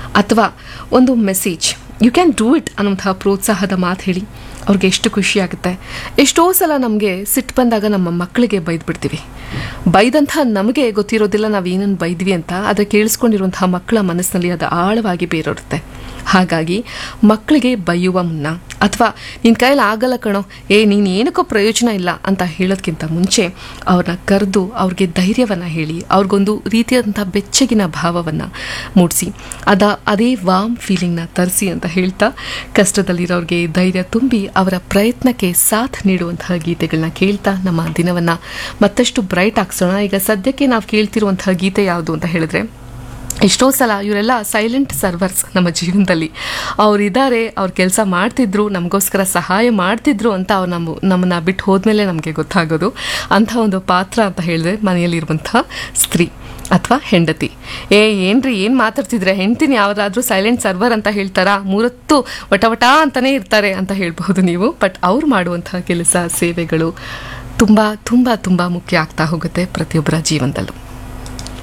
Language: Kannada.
ಅಥವಾ ಒಂದು message you can do it ಅನ್ನೋಂತಹ ಪ್ರೋತ್ಸಾಹದ ಮಾತು ಹೇಳಿ ಅವ್ರಿಗೆ ಎಷ್ಟು ಖುಷಿ ಆಗುತ್ತೆ ಎಷ್ಟೋ ಸಲ ನಮಗೆ ಸಿಟ್ಟು ಬಂದಾಗ ನಮ್ಮ ಮಕ್ಕಳಿಗೆ ಬೈದ್ಬಿಡ್ತೀವಿ ಬೈದಂಥ ನಮಗೆ ಗೊತ್ತಿರೋದಿಲ್ಲ ನಾವು ಏನನ್ನು ಬೈದ್ವಿ ಅಂತ ಆದರೆ ಕೇಳಿಸ್ಕೊಂಡಿರುವಂತಹ ಮಕ್ಕಳ ಮನಸ್ಸಿನಲ್ಲಿ ಅದು ಆಳವಾಗಿ ಬೇರೋರುತ್ತೆ ಹಾಗಾಗಿ ಮಕ್ಕಳಿಗೆ ಬೈಯುವ ಮುನ್ನ ಅಥವಾ ನಿನ್ನ ಕೈಯಲ್ಲಿ ಆಗಲ್ಲ ಕಣೋ ಏ ನೀನು ಏನಕ್ಕೋ ಪ್ರಯೋಜನ ಇಲ್ಲ ಅಂತ ಹೇಳೋದಕ್ಕಿಂತ ಮುಂಚೆ ಅವ್ರನ್ನ ಕರೆದು ಅವ್ರಿಗೆ ಧೈರ್ಯವನ್ನು ಹೇಳಿ ಅವ್ರಿಗೊಂದು ರೀತಿಯಾದಂಥ ಬೆಚ್ಚಗಿನ ಭಾವವನ್ನು ಮೂಡಿಸಿ ಅದ ಅದೇ ವಾಮ್ ಫೀಲಿಂಗ್ನ ತರಿಸಿ ಅಂತ ಹೇಳ್ತಾ ಕಷ್ಟದಲ್ಲಿರೋರಿಗೆ ಧೈರ್ಯ ತುಂಬಿ ಅವರ ಪ್ರಯತ್ನಕ್ಕೆ ಸಾಥ್ ನೀಡುವಂತಹ ಗೀತೆಗಳನ್ನ ಕೇಳ್ತಾ ನಮ್ಮ ದಿನವನ್ನು ಮತ್ತಷ್ಟು ಬ್ರೈಟ್ ಆಗಿಸೋಣ ಈಗ ಸದ್ಯಕ್ಕೆ ನಾವು ಕೇಳ್ತಿರುವಂತಹ ಗೀತೆ ಯಾವುದು ಅಂತ ಹೇಳಿದ್ರೆ ಎಷ್ಟೋ ಸಲ ಇವರೆಲ್ಲ ಸೈಲೆಂಟ್ ಸರ್ವರ್ಸ್ ನಮ್ಮ ಜೀವನದಲ್ಲಿ ಅವರಿದ್ದಾರೆ ಅವ್ರ ಕೆಲಸ ಮಾಡ್ತಿದ್ರು ನಮಗೋಸ್ಕರ ಸಹಾಯ ಮಾಡ್ತಿದ್ರು ಅಂತ ಅವ್ರು ನಮ್ಮ ನಮ್ಮನ್ನ ಬಿಟ್ಟು ಹೋದ್ಮೇಲೆ ನಮಗೆ ಗೊತ್ತಾಗೋದು ಅಂಥ ಒಂದು ಪಾತ್ರ ಅಂತ ಹೇಳಿದ್ರೆ ಮನೆಯಲ್ಲಿರುವಂಥ ಸ್ತ್ರೀ ಅಥವಾ ಹೆಂಡತಿ ಏ ಏನ್ರಿ ಏನು ಮಾತಾಡ್ತಿದ್ರೆ ಹೆಂಡ್ತಿನ ಯಾವ್ದಾದ್ರೂ ಸೈಲೆಂಟ್ ಸರ್ವರ್ ಅಂತ ಹೇಳ್ತಾರಾ ಮೂರತ್ತು ವಟ ಅಂತಾನೆ ಇರ್ತಾರೆ ಅಂತ ಹೇಳ್ಬಹುದು ನೀವು ಬಟ್ ಅವ್ರು ಮಾಡುವಂತಹ ಕೆಲಸ ಸೇವೆಗಳು ತುಂಬ ತುಂಬ ತುಂಬ ಮುಖ್ಯ ಆಗ್ತಾ ಹೋಗುತ್ತೆ ಪ್ರತಿಯೊಬ್ಬರ ಜೀವನದಲ್ಲೂ